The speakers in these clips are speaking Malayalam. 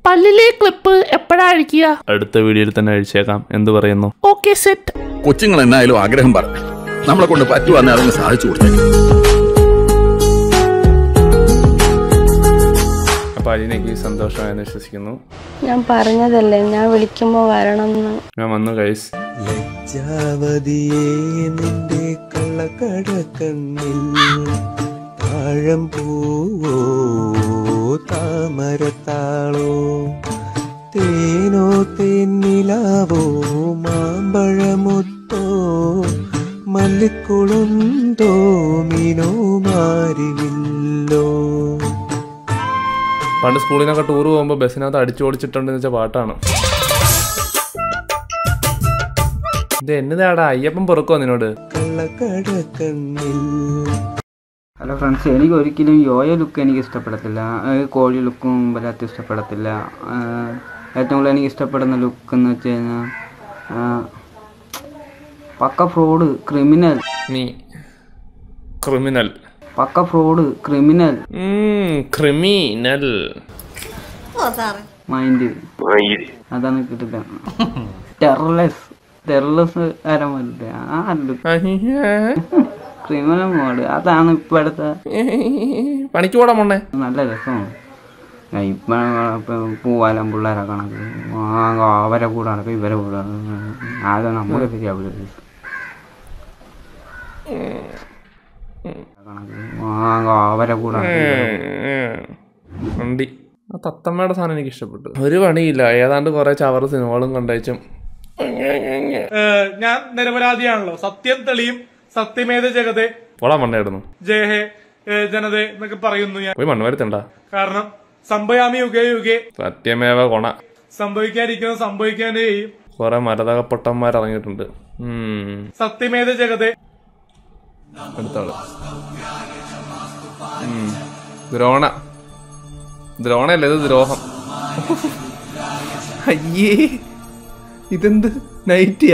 പല്ലിലെ ക്ലിപ്പ് എപ്പോഴാ അഴിക്കുക അടുത്ത വീഡിയോയിൽ തന്നെ അഴിച്ചേക്കാം എന്ത് പറയുന്നു ഓക്കെ സെറ്റ് കൊച്ചുങ്ങൾ എന്നായാലും ആഗ്രഹം പറഞ്ഞു നമ്മളെ കൊണ്ട് പറ്റുവാന്നെ അതിന് സാധിച്ചു കൊടുത്തേക്കും അപ്പോൾ അതിനെനിക്ക് സന്തോഷമായെന്ന് വിശ്വസിക്കുന്നു ഞാൻ പറഞ്ഞതല്ലേ ഞാൻ വിളിക്കുമ്പോൾ വരണം എന്ന് ഞാൻ വന്നു കൈസ് ലജ്ജാവതിയേ നിന്റെ കള്ളക്കടക്കണ്ണിൽ താഴം പൂവോ താമരത്താളോ തേനോ തേന്നിലാവോ മാമ്പഴമുത്തോ മല്ലിക്കുളുന്തോ മീനോ മാരിവില്ലോ പണ്ട് സ്കൂളിനൊക്കെ ടൂർ പോകുമ്പോൾ ബസ്സിനകത്ത് അടിച്ചു ഓടിച്ചിട്ടുണ്ടെന്ന് വെച്ച പാട്ടാണ് ഇത് എന്നതാടാ അയ്യപ്പൻ പൊറുക്കോ നിന്നോട് കള്ളക്കടക്കണ്ണിൽ ഹലോ ഫ്രണ്ട്സ് എനിക്ക് ഒരിക്കലും യോയോ ലുക്ക് എനിക്ക് ഇഷ്ടപ്പെടത്തില്ല അത് കോഴി ലുക്കും വല്ലാത്ത ഇഷ്ടപ്പെടത്തില്ല ആ, ഏറ്റവും കൂടുതൽ എനിക്ക് ഇഷ്ടപ്പെടുന്ന ലുക്ക് എന്ന് വെച്ച് കഴിഞ്ഞാൽ ആ, പക്ക ഫ്രോഡ് ക്രിമിനൽ നീ ക്രിമിനൽ പക്ക ഫ്രോഡ് ക്രിമിനൽ ക്രിമിനൽ മൈൻഡ് അതാണ് കിട്ടില്ല ടെറർലെസ് ടെറർലെസ് ആരാൻ പറ്റില്ല ആ ലുക്ക് ക്രിമിനൽ മോഡ് അതാണ് ഇപ്പോഴത്തെ പണിക്ക് പോടാ മോണ്ണെ നല്ല രസമാണ് ഇപ്പം ഇപ്പം പൂവാലം പിള്ളേരെ കണക്ക് ആ, അവരെ കൂടെ നടക്കും ഇവരെ കൂടെ നടക്കും. അത് നമ്മുടെ ശരിയാവില്ല കണക്ക് ആ, അവരെ കൂടെ നടക്കും, ഇവരെ കൂടെ. വണ്ടി ആ തത്തമ്മയുടെ സാധനം എനിക്ക് ഇഷ്ടപ്പെട്ടു ഒരു പണിയില്ല ഏതാണ്ട് കുറെ ചവറ് സിനിമകളും കണ്ടയച്ചും ഏഹ് ഞാൻ നിരപരാധിയാണല്ലോ സത്യം തെളിയും സത്യമേത ജഗതെ പോടാ മണ്ണയായിരുന്നു ജയഹേ ഏഹ് ജനതേ എന്നൊക്കെ പറയുന്നു ഞാൻ പോയി മണ്ണ് വരുത്തണ്ട കാരണം സംഭയാമി യുഗേ യുഗേ സത്യമേവ കൊണ സംഭവിക്കാതിരിക്കുന്നത് സംഭവിക്കാനേ ചെയ്യും കുറെ മരതക പൊട്ടന്മാർ ഇറങ്ങിയിട്ടുണ്ട് ഉം. സത്യമേത ജഗതെ അടുത്താള് ഉം. ദ്രോണ ദ്രോണയല്ല ഇത് ദ്രോഹം അയ്യേ ഇതെന്ത് നൈറ്റിയാ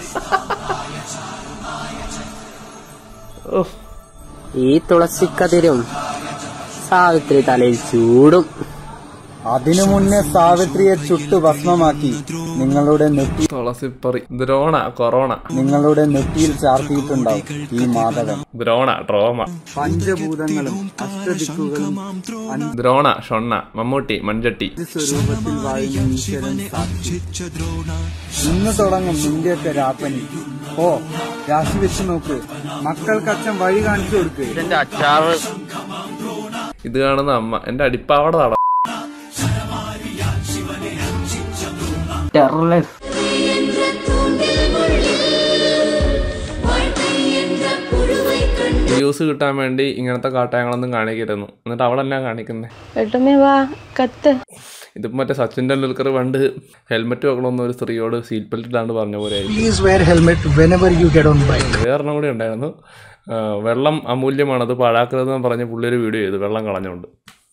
ഓ ഈ തുളസിക്കതിരും സാവിത്രി തലയിൽ ചൂടും അതിനു മുന്നേ സാവിത്രിയെ ചുട്ടു ഭസ്മമാക്കി നിങ്ങളുടെ നെറ്റി തുളസിപ്പറി ദ്രോണ കൊറോണ നിങ്ങളുടെ നെറ്റിയിൽ ചാർത്തിയിട്ടുണ്ടാവും ഈ മാതകം ദ്രോണ ട്രോമ പഞ്ചഭൂതങ്ങളും അഷ്ടദിക്കുകളും ദ്രോണ ഷൊണ്ണ മമ്മൂട്ടി മൺചട്ടി സ്വരൂപത്തിൽ വാഴുന്ന ഈശ്വരൻ സാക്ഷി ഇന്ന് തുടങ്ങും നിന്റെയൊക്കെ രാപ്പനി ഓ രാശി വെച്ച് നോക്ക് മക്കൾക്ക് അച്ഛൻ വഴി കാണിച്ചു കൊടുക്ക് ഇത് കാണുന്ന അമ്മ എന്റെ അടിപ്പാവട തട ടെറർലെസ് വ്യൂസ് കിട്ടാൻ വേണ്ടി ഇങ്ങനത്തെ കാട്ടായങ്ങളൊന്നും കാണിക്കരുന്നു എന്നിട്ട് അവളെല്ലാം കാണിക്കുന്നേ ഏട്ടുമ്മേ വാ കത്ത് ഇതിപ്പോ മറ്റേ സച്ചിൻ ടെണ്ടുൽക്കർ പണ്ട് ഹെൽമെറ്റ് വെക്കണമെന്ന് ഒരു സ്ത്രീയോട് സീറ്റ് ബെൽറ്റ് ഇടാണ്ട് പറഞ്ഞ പോലെ ആയിരിക്കും please wear helmet whenever you get on bike വേറെണ്ണം കൂടി ഉണ്ടായിരുന്നു ആ, വെള്ളം അമൂല്യമാണ് അത് പാഴാക്കരുതെന്ന് പറഞ്ഞ് പുള്ളി ഒരു വീഡിയോ ചെയ്തു വെള്ളം കളഞ്ഞുകൊണ്ട്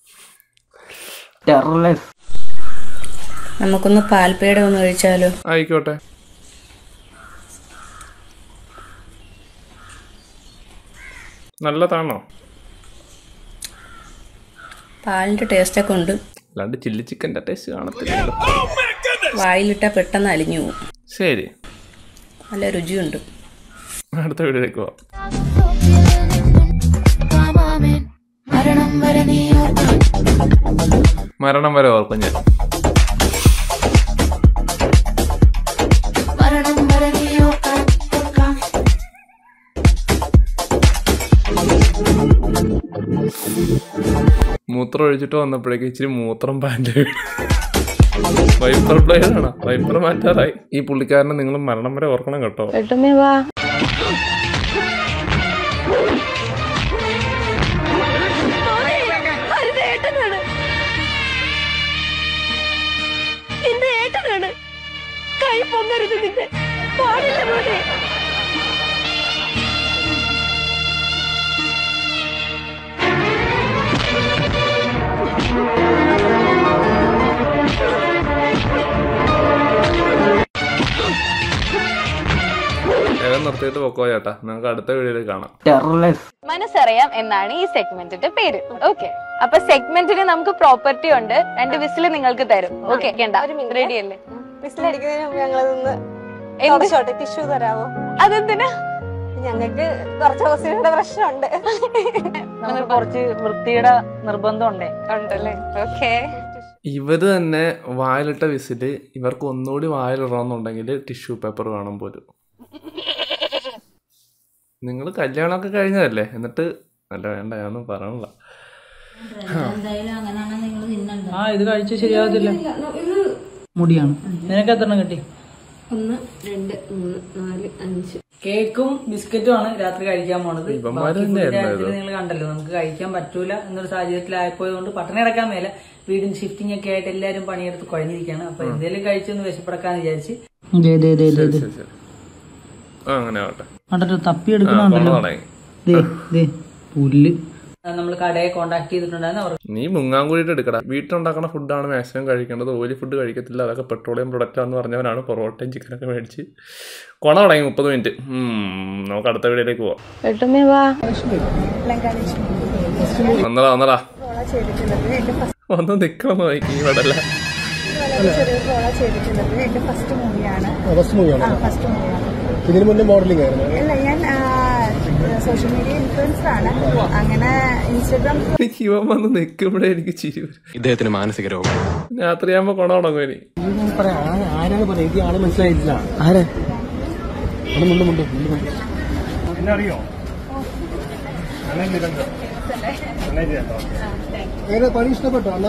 ടെറർലെസ് നമുക്കൊന്ന് പാൽപ്പേട ഒന്ന് കഴിച്ചാലോ ആയിക്കോട്ടെ നല്ലതാണോ പാലിന്റെ ടേസ്റ്റ് ഒക്കെ ഉണ്ട് അല്ലാണ്ട് ചില്ലി ചിക്കൻ്റെ ടേസ്റ്റ് കാണത്തില്ല വായിലിട്ടാ പെട്ടെന്ന് അലിഞ്ഞു പോകും ശരി നല്ല രുചിയുണ്ട് അടുത്ത വീഡിയോയിലേക്ക് പോവാം മരണം വരെ ഓർക്കും ഞാൻ മൂത്രം ഒഴിച്ചിട്ട് വന്നപ്പോഴേക്ക് ഇച്ചിരി മൂത്രം പാൻറ് വൈപ്പർ ബ്ലേഡ് ആണ് വൈപ്പർ മാറ്റാറായി ഈ പുള്ളിക്കാരനെ നിങ്ങൾ മരണം വരെ ഓർക്കണം കേട്ടോ ഏട്ടുമ്മേ വാ നിന്റെ ഏട്ടനാണ് കൈ പൊങ്ങരുത് നിന്റെ പാടില്ല മോനെ വേഗം നിർത്തി നിർത്തിയിട്ട് പൊക്കോ ചേട്ടാ നമുക്ക് അടുത്ത വീഡിയോയിൽ കാണാം ടെറർലെസ് മനസ്സറിയാം എന്നാണ് ഈ സെഗ്മെന്റിന്റെ പേര് ഓക്കെ അപ്പൊ സെഗ്മെന്റിന് നമുക്ക് പ്രോപ്പർട്ടി ഉണ്ട് രണ്ട് വിസിൽ നിങ്ങൾക്ക് തരും ഓക്കെ റെഡി അല്ലേ വിസിൽ അടിക്കുന്നതിന് മുമ്പ് ഞങ്ങളതൊന്ന് എന്ത്? തുടച്ചോട്ടെ ടിഷ്യൂ തരാവോ അതെന്തിനാ ഞങ്ങൾക്ക് കുറച്ച് ഹോസ്പിറ്റലിന്റെ പ്രശ്നമുണ്ട് നമുക്ക് കുറച്ച് വൃത്തിയുടെ നിർബന്ധമുണ്ടേ ഉണ്ടല്ലേ ഓക്കെ ഇവര് തന്നെ വായിലിട്ട വിസില് ഇവർക്ക് ഒന്നുകൂടി വായിലിടണമെന്നുണ്ടെങ്കിൽ ടിഷ്യൂ പേപ്പർ വേണം പോലും നിങ്ങൾ കല്യാണമൊക്കെ കഴിഞ്ഞതല്ലേ എന്നിട്ട് അല്ല വേണ്ട ഞാനൊന്നും പറയണില്ല ആ ഇത് കഴിച്ച ശരിയാകത്തില്ല മുടിയാണ് നിനക്ക് എത്ര എണ്ണം കിട്ടി ഒന്ന് രണ്ട് മൂന്ന് നാല് അഞ്ച് കേക്കും ബിസ്ക്കറ്റും ആണ് രാത്രി കഴിക്കാൻ പോണത് ഇവന്മാര് ബാക്കി തന്നെയായിരുന്നു ഫുഡിന്റെ കാര്യത്തിൽ ഇത്. നിങ്ങൾ കണ്ടല്ലോ നമുക്ക് കഴിക്കാൻ പറ്റൂല എന്നൊരു സാഹചര്യത്തിലായപ്പോയത് കൊണ്ട് പട്ടണി കിടക്കാൻ മേല വീടിന് ഷിഫ്റ്റിംഗ് ഒക്കെ ആയിട്ട് എല്ലാരും പണിയെടുത്ത് കുഴഞ്ഞിരിക്കുകയാണ് അപ്പൊ എന്തേലും കഴിച്ചൊന്ന് വിശപ്പടക്കാന്ന് വിചാരിച്ച് ശരി, ശരി, ശരി. ആ അങ്ങനെ ആവട്ടെ കണ്ടിട്ട് തപ്പി ആ, എടുക്കണുണ്ടല്ലോ കൊള്ളാം തുടങ്ങി. ദേ ദേ പുല്ല് നമ്മൾ കടയെ കോണ്ടാക്ട് ചെയ്തിട്ടുണ്ടായിരുന്നു അവർ നീ മുങ്ങാൻ കൂടിയിട്ട് എടുക്കടാ വീട്ടിലുണ്ടാക്കുന്ന ഫുഡാണ് മാക്സിമം കഴിക്കേണ്ടത് ഓയിലി ഫുഡ് കഴിക്കത്തില്ല അതൊക്കെ പെട്രോളിയം പ്രൊഡക്റ്റ് ആണെന്ന് പറഞ്ഞവനാണ് പൊറോട്ടയും ചിക്കനൊക്കെ മേടിച്ച് കൊണ തുടങ്ങി മുപ്പത് മിനിറ്റ് ഉം, നമുക്ക് അടുത്ത വീഡിയോയിലേക്ക് പോവാം ഏട്ടമ്മേ വാ വന്നടാ വന്നടാ ചെയ്തിട്ടുള്ളത് എന്റെ വന്ന് നിക്കണം നോക്കി ഇവിടെ അല്ല ചെറിയ റോള ചെയ്തിട്ടുള്ളത് എന്റെ ഫസ്റ്റ് മൂവിയാണ് ഫസ്റ്റ് മൂവിയാണ് ഫസ്റ്റ് മൂവിയാണ് ഇതിനു മുന്നേ മോഡലിംഗ് ആയിരുന്നു അല്ല ഞാൻ സോഷ്യൽ മീഡിയ ഇൻഫ്ലുവൻസർ ആണ് അങ്ങനെ ഇൻസ്റ്റഗ്രാം എനിക്ക് ഇവൻ വന്ന് നിൽക്കുമ്പോഴേ എനിക്ക് ചിരി വരും ഇദ്ദേഹത്തിന് മാനസിക രോഗം രാത്രിയാകുമ്പോ കൊണ തുടങ്ങും ഇനി ആരാണ് പറയാ എനിക്ക് ആള് മനസ്സിലായിട്ടില്ല ആരെ മുണ്ട് മുണ്ട് മുണ്ട് മുണ്ട് എന്നറിയോ എങ്ങനെ പണി ഇഷ്ടപ്പെട്ടോ അണ്ണാ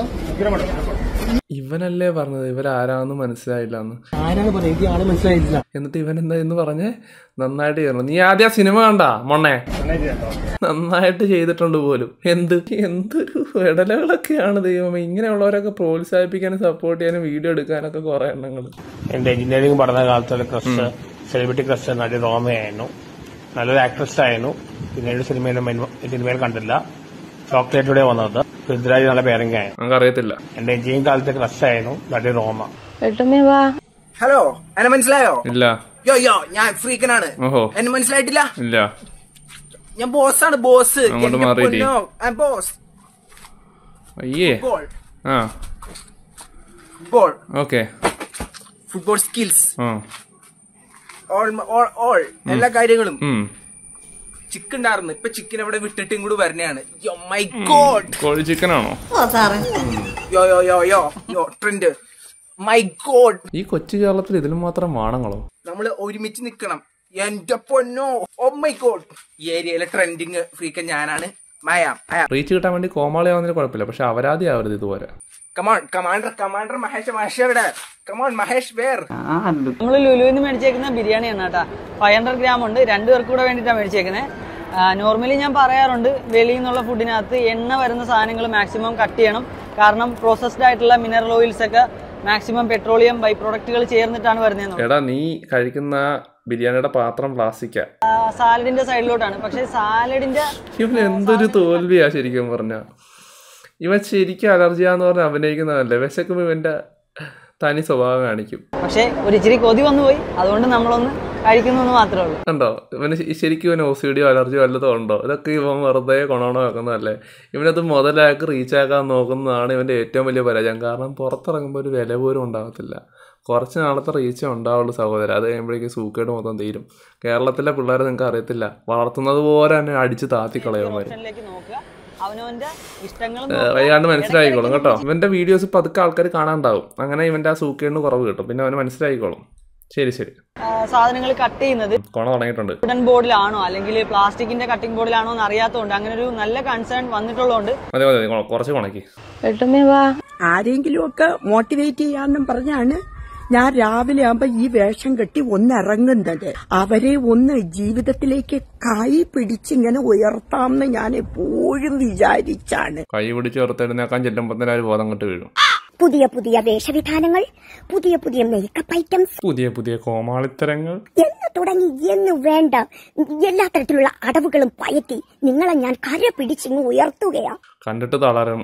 ഇവനല്ലേ പറഞ്ഞത് ഇവരാരാന്ന് മനസ്സിലായില്ല എന്ന് ആരാണ് പറയാ എനിക്ക് ആള് മനസ്സിലായിട്ടില്ല എന്നിട്ട് ഇവൻ എന്താ എന്ന് പറഞ്ഞ് നന്നായിട്ട് ചെയ്യണം നീ ആദ്യം ആ സിനിമ കണ്ടാ മൊണ്ണേ നന്നായിട്ട് ചെയ്തിട്ടുണ്ട് പോലും എന്ത് എന്തൊരു ഇടലകളൊക്കെയാണ് ദൈവമേ ഇങ്ങനെയുള്ളവരൊക്കെ പ്രോത്സാഹിപ്പിക്കാനും സപ്പോർട്ട് ചെയ്യാനും വീഡിയോ എടുക്കാനൊക്കെ കുറെ എണ്ണങ്ങൾ എന്റെ എഞ്ചിനീയറിംഗ് പഠന കാലത്തുള്ള ക്രഷ് സെലിബ്രിറ്റി ക്രഷ് നടി റോമയായിരുന്നു നല്ലൊരു ആക്ട്രസ് ആയിരുന്നു പിന്നീട് സിനിമയിൽ സിനിമയിൽ കണ്ടില്ല ചോക്ലേറ്റിലൂടെ വന്നത് പൃഥ്വിരാജ് നല്ല പേരങ്ക ആയിരുന്നു നമുക്ക് അറിയത്തില്ല എന്റെ എഞ്ചിനീയറിംഗ് കാലത്തെ ക്രഷ് ആയിരുന്നു നടി റോമ ഏട്ടമ്മേ വാ ഹലോ എന്നെ മനസ്സിലായോ ഇല്ല യോ യോ ഞാൻ ഫ്രീക്കനാണ് ഓഹോ എന്നെ മനസ്സിലായിട്ടില്ല ഇല്ല ഞാൻ ബോസാണ് ബോസ് അങ്ങോട്ട് മാറിയിരി. ബോസ് അയ്യേ ഫുട്ബോൾ ആ ഫുട്ബോൾ ഓക്കെ ഫുട്ബോൾ സ്കിൽസ് ആ ഓൾ ഓൾ ഓൾ എല്ലാ കാര്യങ്ങളും ഉം ചിക്കൻ ഉണ്ടായിരുന്നു ഇപ്പൊ ചിക്കൻ അവിടെ വിട്ടിട്ട് ഇങ്ങോട്ട് വരണയാണ് യോ മൈ ഗോഡ് കോഴി ചിക്കനാണോ യോ യോ യോ യോ യോ ട്രെൻഡ് മൈ ഗോഡ് ഈ കൊച്ചു കേരളത്തിൽ ഇതിലും മാത്രം വാണങ്ങളോ നമ്മള് ഒരുമിച്ച് നിക്കണം എന്റെ പൊന്നോ ഓ മൈ ഗോഡ് ഈ ഏരിയയിലെ ട്രെൻഡിങ് ഫ്രീക്കൻ ഞാനാണ് മയാം റീച്ച് കിട്ടാൻ വേണ്ടി കോമാളി ആവുന്നതിന് കുഴപ്പമില്ല പക്ഷെ അപരാധി ആവരുത് ഇതുപോലെ come on commander commander Mahesh Mahesh എവിടെ കമാൺ മഹേഷ് വേർ നമ്മൾ ലുലുവിന്ന് മേടിച്ചേക്കുന്ന ബിരിയാണിയാണ് കേട്ടാ ഫൈവ് ഹൺഡ്രഡ് ഗ്രാം ഉണ്ട് രണ്ടു പേർക്ക് കൂടെ വേണ്ടിയിട്ടാണ് മേടിച്ചേക്കുന്നത് നോർമലി ഞാൻ പറയാറുണ്ട് വെളിയിൽ നിന്നുള്ള ഫുഡിനകത്ത് എണ്ണ വരുന്ന സാധനങ്ങൾ മാക്സിമം കട്ട് ചെയ്യണം കാരണം പ്രോസസ്ഡ് ആയിട്ടുള്ള മിനറൽ ഓയിൽസ് ഒക്കെ മാക്സിമം പെട്രോളിയം ബൈ പ്രോഡക്റ്റുകൾ ചേർന്നിട്ടാണ് വരുന്നത് എടാ നീ കഴിക്കുന്ന ബിരിയാണിയുടെ പാത്രം പ്ലാസ്റ്റിക്കാ സാലഡിന്റെ സൈഡിലോട്ടാണ് പക്ഷെ സാലഡിന്റെ ഇവൻ എന്തൊരു തോൽവിയാ ശരിക്കും പറഞ്ഞ ഇവൻ ശരിക്കും അലർജിയാന്ന് പറഞ്ഞ് അഭിനയിക്കുന്നതല്ലേ വിശക്കുമ്പോ ഇവന്റെ തനി സ്വഭാവം കാണിക്കും പക്ഷെ ഒരു ഇച്ചിരി കൊതി വന്നു പോയി അതുകൊണ്ട് നമ്മളൊന്ന് കഴിക്കുന്നു എന്ന് മാത്രമേ ഉള്ളൂ കണ്ടോ ഇവന് ശ- ശരിക്കും ഇവന് ഓസിഡിയോ അലർജിയോ വല്ലതും ഉണ്ടോ ഇതൊക്കെ ഇവൻ വെറുതെ കൊണോണ വെക്കുന്നതല്ലേ ഇവനത് മുതലാക്കി റീച്ച് ആക്കാൻ നോക്കുന്നതാണ് ഇവന്റെ ഏറ്റവും വലിയ പരാജയം കാരണം പുറത്തിറങ്ങുമ്പോൾ ഒരു വില പോലും ഉണ്ടാകത്തില്ല കുറച്ച് നാളത്തെ റീച്ചേ ഉണ്ടാവുള്ളൂ സഹോദരൻ അത് കഴിയുമ്പോഴേക്കും സൂക്കേട് മൊത്തം തീരും കേരളത്തിലെ പിള്ളേരെ നിങ്ങൾക്ക് അറിയത്തില്ല വളർത്തുന്നത് പോലെ തന്നെ അടിച്ച് താത്തി കളയുമാര് ഓപ്ഷനിലേക്ക് നോക്കുക അവനവന്റെ ഇഷ്ടങ്ങളും വൈകാണ്ട് മനസ്സിലായിക്കോളും കേട്ടോ ഇവന്റെ വീഡിയോസ് പതുക്കെ ആൾക്കാർ കാണാണ്ടാവും അങ്ങനെ ഇവന്റെ ആ സൂക്കേടിന് കുറവ് കിട്ടും പിന്നെ അവന് മനസ്സിലായിക്കോളും ശരി ശരി സാധനങ്ങൾ കട്ട് ചെയ്യുന്നത് കൊണ തുടങ്ങിയിട്ടുണ്ട് വുഡൻ ബോർഡിലാണോ അല്ലെങ്കിൽ പ്ലാസ്റ്റിക്കിന്റെ കട്ടിംഗ് ബോർഡിലാണോ എന്ന് അറിയാത്തതുകൊണ്ട് അങ്ങനെ ഒരു നല്ല കൺസേൺ വന്നിട്ടുള്ളതുകൊണ്ട് മതി മതി കൊ- കുറച്ച് കൊണക്കി ഏട്ടമ്മേ വാ ആരെങ്കിലും ഒക്കെ മോട്ടിവേറ്റ് ചെയ്യാന്നും പറഞ്ഞാണ് ഞാൻ രാവിലെ ആകുമ്പോ ഈ വേഷം കെട്ടി ഒന്നിറങ്ങുന്നത് അവരെ ഒന്ന് ജീവിതത്തിലേക്ക് കൈ പിടിച്ചിങ്ങനെ ഉയർത്താമെന്ന് ഞാൻ എപ്പോഴും വിചാരിച്ചാണ് കൈ പിടിച്ച് ചേർത്തെഴുന്നേക്കാൻ ചെല്ലുമ്പോൾ തന്നെ ഒരു ബോധം കെട്ട് വീഴും പുതിയ പുതിയ വേഷവിധാനങ്ങൾ പുതിയ പുതിയ മേക്കപ്പ് ഐറ്റംസ് പുതിയ പുതിയ കോമാളിത്തരങ്ങൾ എന്ന് തുടങ്ങി എന്ന് വേണ്ട എല്ലാ തരത്തിലുള്ള അടവുകളും പയറ്റി നിങ്ങളെ ഞാൻ കര പിടിച്ചിങ്ങ് ഉയർത്തുകയാ കണ്ടിട്ട് തളരും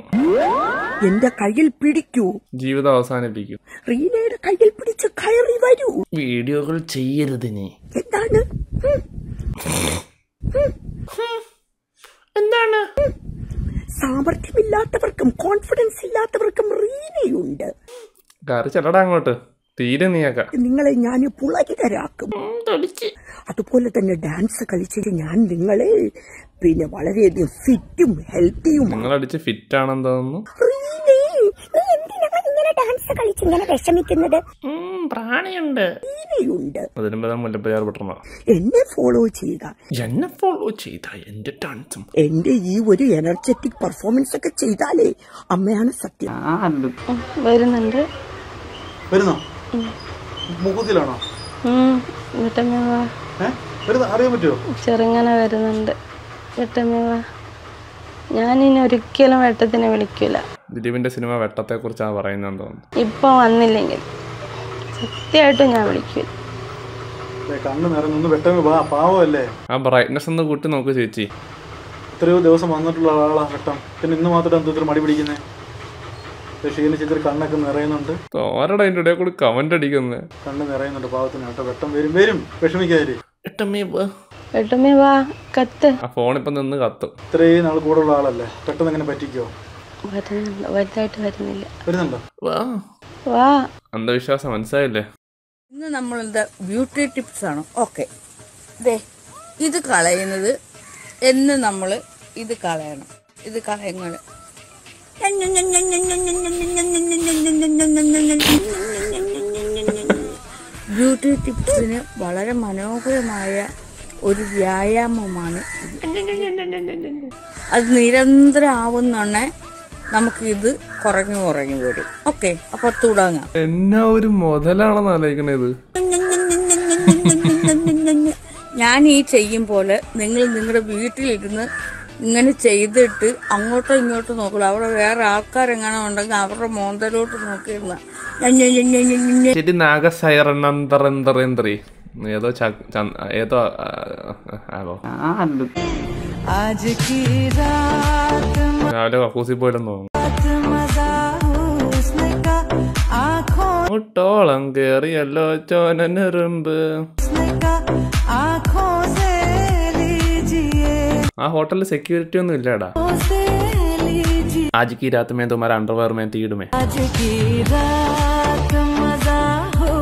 എന്റെ കയ്യിൽ പിടിക്കൂ ജീവിതം അവസാനിപ്പിക്കും റീനയുടെ കയ്യിൽ പിടിച്ച് കയറി വരൂ വീഡിയോകൾ ചെയ്യരുത് നീ എന്താണ് ഉം. എന്താണ് സാമർഥ്യമില്ലാത്തവർക്കും കോൺഫിഡൻസ് ഇല്ലാത്തവർക്കും റീനയുണ്ട് കയറി ചെല്ലടാ അങ്ങോട്ട് തീരെ നീയാക്ക നിങ്ങളെ ഞാൻ പുളകിതരാക്കും അതുപോലെ തന്നെ ഡാൻസ് കളിച്ചിട്ട് ഞാൻ നിങ്ങളെ പിന്നെ വളരെയധികം ഫിറ്റും ഹെൽത്തിയും നിങ്ങളടിച്ച് ഫിറ്റ് ആണെന്ന് തോന്നുന്നു റീനേ, നീ എന്തിനാ ഇങ്ങനെ ഡാൻസ് കളിച്ച് ഇങ്ങനെ വിഷമിക്കുന്നത് പ്രാണിയുണ്ട് റീനയുണ്ട് അതിനുമ്പോ ഞാൻ മുല്ലപ്പയ്യാർ പെട്ടണ എന്നെ ഫോളോ ചെയ്യുക എന്നെ ഫോളോ ചെയ്ത എന്റെ ഡാൻസും എന്റെ ഈ ഒരു എനർജറ്റിക് പെർഫോമൻസ് ഒക്കെ ചെയ്താലേ അമ്മയാണ് സത്യം വരുന്നുണ്ട് വരുന്നോ മുഖത്തിലാണോ വിട്ടമ്മ വാ ഏഹ് വരുന്ന അറിയാൻ പറ്റുമോ ചെറുങ്ങനെ വരുന്നുണ്ട് വിട്ടമ്മ വാ ഞാനിനി ഒരിക്കലും വെട്ടത്തിനെ വിളിക്കൂല ദിലീപിന്റെ സിനിമ വെട്ടത്തെ കുറിച്ചാണ് പറയുന്നതെന്ന് തോന്നുന്നു ഇപ്പൊ വന്നില്ലെങ്കിൽ സത്യമായിട്ടും ഞാൻ വിളിക്കൂല ദേ, കണ്ണ് നിറഞ്ഞൊന്ന് വെട്ടമേ വാ പാവമല്ലേ ആ ബ്രൈറ്റ്നസ് ഒന്ന് കൂട്ടി നോക്ക് ചേച്ചി എത്രയോ ദിവസം വന്നിട്ടുള്ള ആളാ വെട്ടം പിന്നെ ഇന്ന് മാത്രം എന്തോ ഇത്ര മടി പിടിക്കുന്നേ ക്ഷീണിച്ചിട്ട് കണ്ണൊക്കെ നിറയുന്നുണ്ട് തോരടെ അതിന്റെ ഇടയിൽ കൂടി കമന്റ് അടിക്കുന്നത് കണ്ണ് നിറയുന്നുണ്ട് പാവത്തിന് കേട്ടോ വെട്ടം വരും വരും വിഷമിക്കാതിരി വെട്ടമ്മ വാ കത്ത് ആ ഫോൺ ഇപ്പൊ നിന്ന് കത്തും ഇത്രയും നാൾ കൂടെ ഉള്ള ആളല്ലേ പെട്ടെന്ന് എങ്ങനെ പറ്റിക്കോ വരുന്നുണ്ട് വലുതായിട്ട് വരുന്നില്ല വരുന്നുണ്ടോ വാ അന്ധവിശ്വാസം മനസ്സിലായില്ലേ ഇന്ന് നമ്മളെന്താ ബ്യൂട്ടി ടിപ്സ് ആണ് ഓക്കെ ദേ ഇത് കളയുന്നത് എന്ന് നമ്മൾ ഇത് കളയണം ഇത് കളയുന്നത് ബ്യൂട്ടി ടിപ്സിന് വളരെ മനോഹരമായ ഒരു വ്യായാമമാണ് ഇത്. അത് നിരന്തരം ആവുന്നോണെ നമുക്കിത് കുറഞ്ഞു കുറഞ്ഞു വരും ഓക്കെ അപ്പൊ തുടങ്ങാം എന്നാ ഒരു മുതലാണെന്ന് ആലോചിക്കണേ ഇത് ഞാൻ ഈ ചെയ്യും പോലെ നിങ്ങൾ നിങ്ങളുടെ വീട്ടിലിരുന്ന് ഇങ്ങനെ ചെയ്തിട്ട് അങ്ങോട്ടോ ഇങ്ങോട്ടോ നോക്കില്ല അവിടെ വേറെ ആൾക്കാരെങ്ങനെ ഉണ്ടെങ്കിൽ അവരുടെ മോന്തലോട്ട് നോക്കിയിരുന്ന ശരി നാഗസൈറന്തറി ഏതോ ച- ച- ഏതോ ആ, ആകോ आज की रात രാവിലെ കക്കൂസി പോയില്ലെന്ന് തോന്നുന്നു मजा हुस्न का आँखों മുട്ടോളം കേറിയല്ലോ ചോനനെറുമ്പ് का आँखों से लीजिए ആ ഹോട്ടലിൽ സെക്യൂരിറ്റി ഒന്നും ഇല്ലടാ से लीजिए ആജ് की रात में तुम्हारा अंडरवेयर में तीड़ में आज की रात मजा हो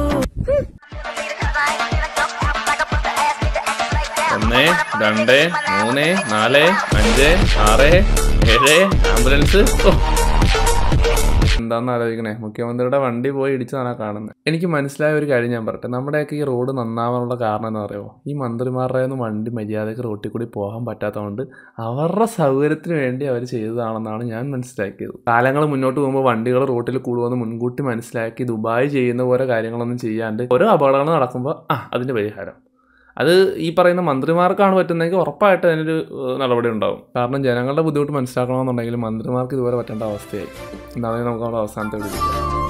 ഒന്ന് രണ്ട് മൂന്ന് നാല് അഞ്ച് ആറ് ഏഴ് ആംബുലൻസ് ഓ. എന്താന്ന് ആലോചിക്കണേ മുഖ്യമന്ത്രിയുടെ വണ്ടി പോയി ഇടിച്ചതാണ് കാണുന്നത് എനിക്ക് മനസ്സിലായ ഒരു കാര്യം ഞാൻ പറയട്ടെ നമ്മുടെയൊക്കെ ഈ റോഡ് നന്നാവാനുള്ള കാരണം എന്ന് പറയുമോ ഈ മന്ത്രിമാരുടെ ഒന്നും വണ്ടി മര്യാദയ്ക്ക് റോട്ടിൽ കൂടി പോകാൻ പറ്റാത്തതുകൊണ്ട് അവരുടെ സൗകര്യത്തിന് വേണ്ടി അവർ ചെയ്തതാണെന്നാണ് ഞാൻ മനസ്സിലാക്കിയത് കാലങ്ങൾ മുന്നോട്ട് പോകുമ്പോൾ വണ്ടികൾ റോട്ടിൽ കൂടുമെന്ന് മുൻകൂട്ടി മനസ്സിലാക്കി ദുബായ് ചെയ്യുന്ന പോലെ കാര്യങ്ങളൊന്നും ചെയ്യാണ്ട് ഓരോ അപകടങ്ങൾ നടക്കുമ്പോൾ ആ അതിൻ്റെ പരിഹാരം അത് ഈ പറയുന്ന മന്ത്രിമാർക്കാണ് പറ്റുന്നതെങ്കിൽ ഉറപ്പായിട്ട് അതിനൊരു ഏഹ്, നടപടി ഉണ്ടാവും കാരണം ജനങ്ങളുടെ ബുദ്ധിമുട്ട് മനസ്സിലാക്കണമെന്നുണ്ടെങ്കിൽ മന്ത്രിമാർക്ക് ഇതുപോലെ പറ്റേണ്ട അവസ്ഥയായി എന്നാണ് നമുക്ക് നമ്മുടെ അവസാനത്തെ വിളിക്കാം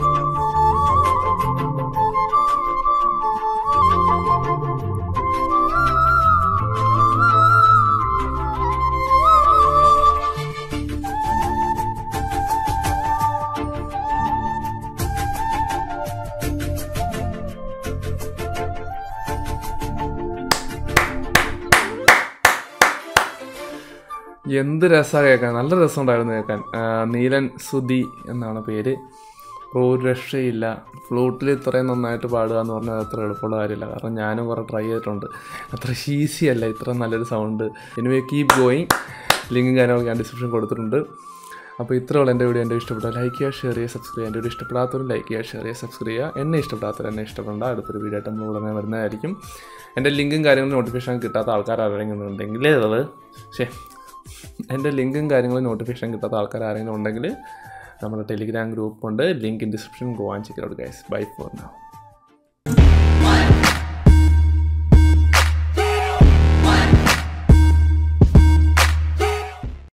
എന്ത് രസമാണ് കേൾക്കാൻ നല്ല രസമുണ്ടായിരുന്നു കേൾക്കാൻ ആ, നീലൻ സുധി എന്നാണ് പേര് ഒരു രക്ഷയില്ല ഫ്ലൂട്ടിൽ ഇത്രയും നന്നായിട്ട് പാടുക എന്ന് പറഞ്ഞാൽ അത്ര എളുപ്പമുള്ള കാര്യമില്ല കാരണം ഞാനും കുറേ ട്രൈ ചെയ്തിട്ടുണ്ട് അത്ര ഈസി അല്ല ഇത്ര നല്ലൊരു സൗണ്ട് എനിവേ കീപ് ഗോയിങ് ലിങ്കും കാര്യങ്ങളൊക്കെ ഞാൻ ഡിസ്ക്രിപ്ഷൻ കൊടുത്തിട്ടുണ്ട് അപ്പോൾ ഇത്രയുള്ള എൻ്റെ വീഡിയോ എൻ്റെ ഇഷ്ടപ്പെട്ട ലൈക്ക് ചെയ്യുക ഷെയർ ചെയ്യുക സബ്സ്ക്രൈബ് ചെയ്യുക എൻ്റെ വീഡിയോ ഇഷ്ടപ്പെടാത്തവരും ലൈക്ക് ചെയ്യുക ഷെയർ ചെയ്യുക സബ്സ്ക്രൈബ് ചെയ്യുക എന്നെ ഇഷ്ടപ്പെടാത്തവർ എന്നെ ഇഷ്ടപ്പെടേണ്ട അടുത്തൊരു വീഡിയോ ആയിട്ട് നമ്മൾ ഉടനെ വരുന്നതായിരിക്കും എൻ്റെ ലിങ്കും കാര്യങ്ങളും നോട്ടിഫിക്കേഷൻ കിട്ടാത്ത ആൾക്കാർ ആരെങ്കിലും ഉണ്ടെങ്കിൽ അത് ശേ എൻ്റെ ലിങ്കും കാര്യങ്ങളും നോട്ടിഫിക്കേഷൻ കിട്ടാത്ത ആൾക്കാർ ആരെങ്കിലും ഉണ്ടെങ്കിൽ നമ്മുടെ ടെലിഗ്രാം ഗ്രൂപ്പ് ഉണ്ട് link in description go and check out guys bye for now